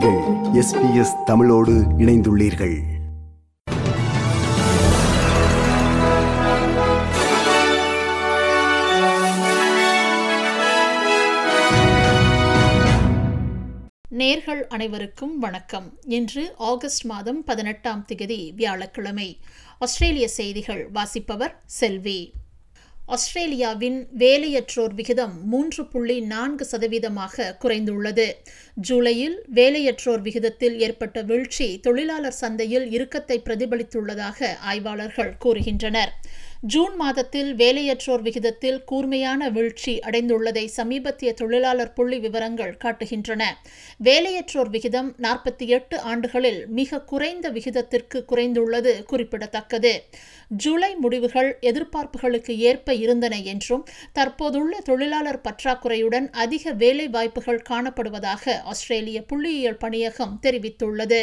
நீங்கள் எஸ்பிஎஸ் தமிழோடு இணைந்துள்ளீர்கள் நேர்கள் அனைவருக்கும் வணக்கம் இன்று ஆகஸ்ட் மாதம் பதினெட்டாம் திகதி வியாழக்கிழமை ஆஸ்திரேலிய செய்திகள் வாசிப்பவர் செல்வி ஆஸ்திரேலியாவின் வேலையற்றோர் விகிதம் மூன்று புள்ளி நான்கு சதவீதமாக குறைந்துள்ளது ஜூலையில் வேலையற்றோர் விகிதத்தில் ஏற்பட்ட வீழ்ச்சி தொழிலாளர் சந்தையில் இறுக்கத்தை பிரதிபலித்துள்ளதாக ஆய்வாளர்கள் கூறுகின்றனர் ஜூன் மாதத்தில் வேலையற்றோர் விகிதத்தில் கூர்மையான வீழ்ச்சி அடைந்துள்ளதை சமீபத்திய தொழிலாளர் புள்ளி விவரங்கள் காட்டுகின்றன வேலையற்றோர் விகிதம் நாற்பத்தி எட்டு ஆண்டுகளில் மிக குறைந்த விகிதத்திற்கு குறைந்துள்ளது குறிப்பிடத்தக்கது ஜூலை முடிவுகள் எதிர்பார்ப்புகளுக்கு ஏற்ப இருந்தன என்றும் தற்போதுள்ள தொழிலாளர் பற்றாக்குறையுடன் அதிக வேலை வாய்ப்புகள் காணப்படுவதாக ஆஸ்திரேலிய புள்ளியியல் பணியகம் தெரிவித்துள்ளது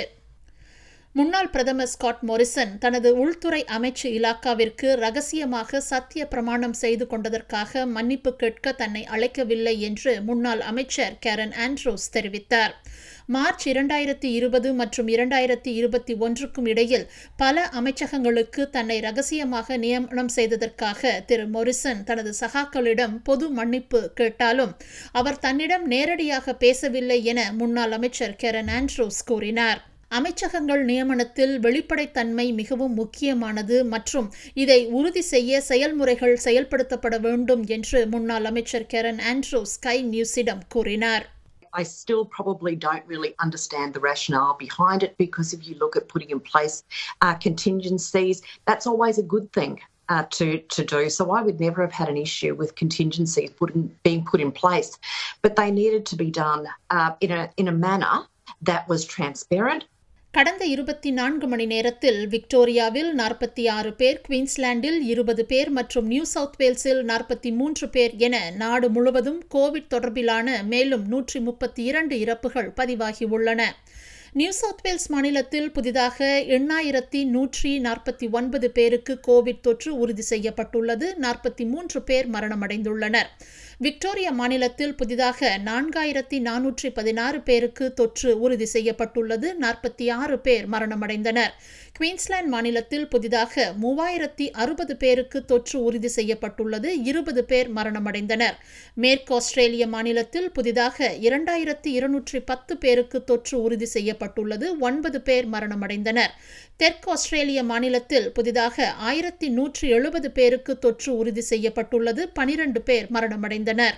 முன்னாள் பிரதமர் ஸ்காட் மொரிசன் தனது உள்துறை அமைச்சு இலாக்காவிற்கு ரகசியமாக சத்திய பிரமாணம் செய்து கொண்டதற்காக மன்னிப்பு கேட்க தன்னை அழைக்கவில்லை என்று முன்னாள் அமைச்சர் கேரன் ஆண்ட்ரூஸ் தெரிவித்தார் மார்ச் இரண்டாயிரத்தி இருபது மற்றும் இரண்டாயிரத்தி இருபத்தி ஒன்றுக்கும் இடையில் பல அமைச்சகங்களுக்கு தன்னை ரகசியமாக நியமனம் செய்ததற்காக திரு மொரிசன் தனது சகாக்களிடம் பொது மன்னிப்பு கேட்டாலும் அவர் தன்னிடம் நேரடியாக பேசவில்லை என முன்னாள் அமைச்சர் கேரன் ஆண்ட்ரூஸ் கூறினார் அமைச்சகங்கள் நியமனத்தில் வெளிப்படைத்தன்மை மிகவும் முக்கியமானது மற்றும் இதை உறுதி செய்ய செயல்முறைகள் செயல்படுத்தப்பட வேண்டும் என்று முன்னாள் அமைச்சர் கேரன் ஆண்ட்ரூஸ் ஸ்கை நியூஸிடம் கூறினார் I still probably don't really understand the rationale behind it because if you look at putting in place uh, contingencies, that's always a good thing. Uh, to to do so, I would never have had an issue with contingencies put in, being put in place, but they needed to be done uh, in a in a manner that was transparent, கடந்த இருபத்தி நான்கு மணி நேரத்தில் விக்டோரியாவில் நாற்பத்தி ஆறு பேர் குயின்ஸ்லாண்டில் இருபது பேர் மற்றும் நியூ சவுத் வேல்ஸில் நாற்பத்தி மூன்று பேர் என நாடு முழுவதும் கோவிட் தொடர்பிலான மேலும் நூற்றி முப்பத்தி இரண்டு இறப்புகள் பதிவாகியுள்ளன நியூ சவுத் வேல்ஸ் மாநிலத்தில் புதிதாக எண்ணாயிரத்தி நூற்றி நாற்பத்தி ஒன்பது பேருக்கு கோவிட் தொற்று உறுதி செய்யப்பட்டுள்ளது நாற்பத்தி மூன்று பேர் மரணமடைந்துள்ளனர் விக்டோரியா மாநிலத்தில் புதிதாக நான்காயிரத்தி நானூற்றி பதினாறு பேருக்கு தொற்று உறுதி செய்யப்பட்டுள்ளது நாற்பத்தி ஆறு பேர் மரணமடைந்தனர் குயின்ஸ்லாந்து மாநிலத்தில் புதிதாக மூவாயிரத்தி அறுபது பேருக்கு தொற்று உறுதி செய்யப்பட்டுள்ளது இருபது பேர் மரணமடைந்தனர் மேற்கு ஆஸ்திரேலிய மாநிலத்தில் புதிதாக இரண்டாயிரத்தி இருநூற்றி பத்து பேருக்கு தொற்று உறுதி செய்யப்பட்டுள்ளது ஒன்பது பேர் மரணமடைந்தனர் தெற்கு ஆஸ்திரேலிய மாநிலத்தில் புதிதாக ஆயிரத்தி நூற்றி எழுபது பேருக்கு தொற்று உறுதி செய்யப்பட்டுள்ளது பனிரண்டு பேர் மரணமடைந்தனர்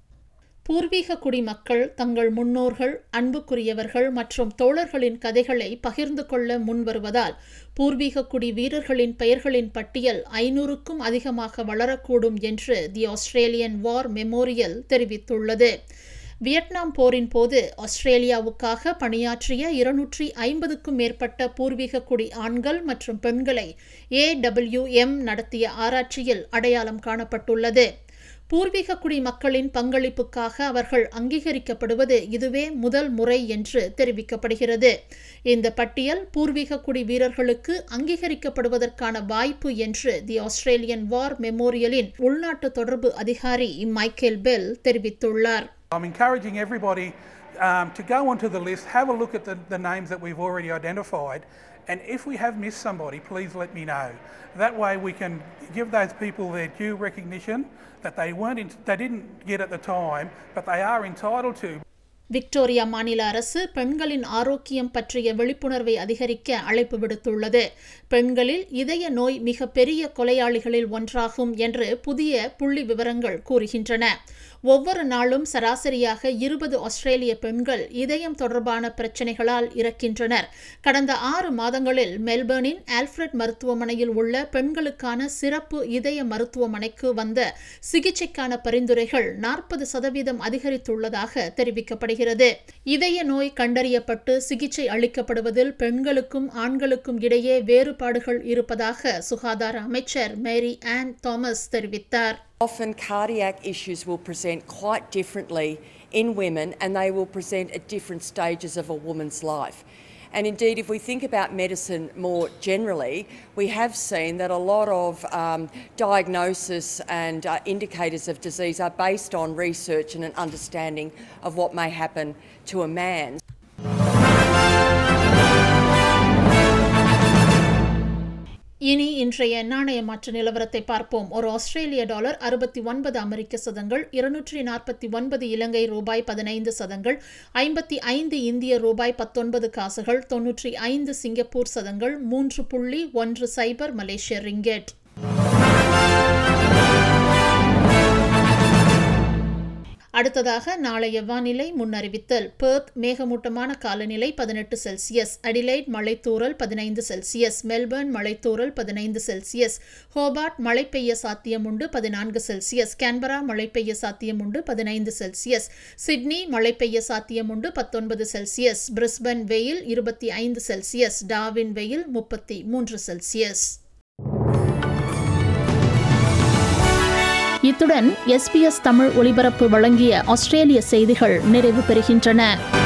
பூர்வீக குடிமக்கள் தங்கள் முன்னோர்கள் அன்புக்குரியவர்கள் மற்றும் தோழர்களின் கதைகளை பகிர்ந்து கொள்ள முன்வருவதால் பூர்வீக குடி வீரர்களின் பெயர்களின் பட்டியல் ஐநூறுக்கும் அதிகமாக வளரக்கூடும் என்று தி ஆஸ்திரேலியன் வார் மெமோரியல் தெரிவித்துள்ளது வியட்நாம் போரின் போது ஆஸ்திரேலியாவுக்காக பணியாற்றிய இருநூற்றி ஐம்பதுக்கும் மேற்பட்ட பூர்வீக குடி ஆண்கள் மற்றும் பெண்களை ஏடபிள்யூஎம் நடத்திய ஆராய்ச்சியில் அடையாளம் காணப்பட்டுள்ளது பூர்வீக குடி மக்களின் பங்களிப்புக்காக அவர்கள் அங்கீகரிக்கப்படுவது இதுவே முதல் முறை என்று தெரிவிக்கப்படுகிறது இந்த பட்டியல் பூர்வீக குடி வீரர்களுக்கு அங்கீகரிக்கப்படுவதற்கான வாய்ப்பு என்று தி ஆஸ்திரேலியன் வார் மெமோரியலின் உள்நாட்டு தொடர்பு அதிகாரி மைக்கேல் பெல் தெரிவித்துள்ளார் I'm encouraging everybody um, to go onto the list, have a look at the, the names that we've already identified, and if we have missed somebody, please let me know. That way we can give those people their due recognition that they weren't, in, they didn't get at the time, but they are entitled to. Victoria மாநில அரசு பெண்களின் ஆரோக்கியம் பற்றிய விழிப்புணர்வை அதிகரிக்க அழைப்பு விடுத்துள்ளது பெண்களில் இதய நோய் மிக பெரிய கொலையாளிகளில் ஒன்றாகும் என்று புதிய புள்ளி விவரங்கள் கூறுகின்றன ஒவ்வொரு நாளும் சராசரியாக இருபது ஆஸ்திரேலிய பெண்கள் இதயம் தொடர்பான பிரச்சினைகளால் இறக்கின்றனர் கடந்த ஆறு மாதங்களில் மெல்பர்னின் ஆல்ஃபிரட் மருத்துவமனையில் உள்ள பெண்களுக்கான சிறப்பு இதய மருத்துவமனைக்கு வந்த சிகிச்சைக்கான பரிந்துரைகள் நாற்பது சதவீதம் அதிகரித்துள்ளதாக தெரிவிக்கப்படுகிறது இதய நோய் கண்டறியப்பட்டு சிகிச்சை அளிக்கப்படுவதில் பெண்களுக்கும் ஆண்களுக்கும் இடையே வேறுபாடுகள் இருப்பதாக சுகாதார அமைச்சர் மேரி ஆன் தாமஸ் தெரிவித்தார் Often cardiac issues will present quite differently in women and they will present at different stages of a woman's life. And indeed, if we think about medicine more generally, we have seen that a lot of um, diagnosis and uh, indicators of disease are based on research and an understanding of what may happen to a man. இனி இன்றைய நாணய மாற்று நிலவரத்தை பார்ப்போம் ஒரு ஆஸ்திரேலிய dollar அறுபத்தி ஒன்பது அமெரிக்க சதங்கள் இருநூற்றி நாற்பத்தி ஒன்பது இலங்கை ரூபாய் பதினைந்து சதங்கள் ஐம்பத்தி ஐந்து இந்திய ரூபாய் பத்தொன்பது காசுகள் தொன்னூற்றி ஐந்து சிங்கப்பூர் சதங்கள் மூன்று புள்ளி ஒன்று சைபர் மலேசிய ரிங்கெட் அடுத்ததாக நாளைய வானிலை முன்னறிவித்தல் பெர்த் மேகமூட்டமான காலநிலை பதினெட்டு செல்சியஸ் அடிலைட் மழைத்தூறல் பதினைந்து செல்சியஸ் மெல்பர்ன் மழைத்தூறல் பதினைந்து செல்சியஸ் ஹோபார்ட் மழை பெய்ய சாத்தியமுண்டு பதினான்கு செல்சியஸ் கேன்பரா மழை பெய்ய சாத்தியமுண்டு பதினைந்து செல்சியஸ் சிட்னி மழை பெய்ய சாத்தியமுண்டு பத்தொன்பது செல்சியஸ் பிரிஸ்பன் வெயில் இருபத்தி ஐந்து செல்சியஸ் டாவின் வெயில் முப்பத்தி மூன்று செல்சியஸ் இத்துடன் எஸ்பிஎஸ் தமிழ் ஒலிபரப்பு வழங்கிய ஆஸ்திரேலிய செய்திகள் நிறைவு பெறுகின்றன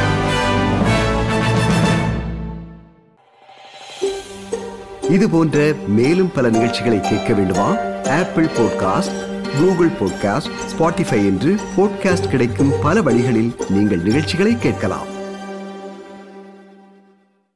இது போன்ற மேலும் பல நிகழ்ச்சிகளை கேட்க வேண்டுமா Apple podcast Google podcast Spotify என்று பாட்காஸ்ட் கிடைக்கும் பல வழிகளில் நீங்கள் நிகழ்ச்சிகளை கேட்கலாம்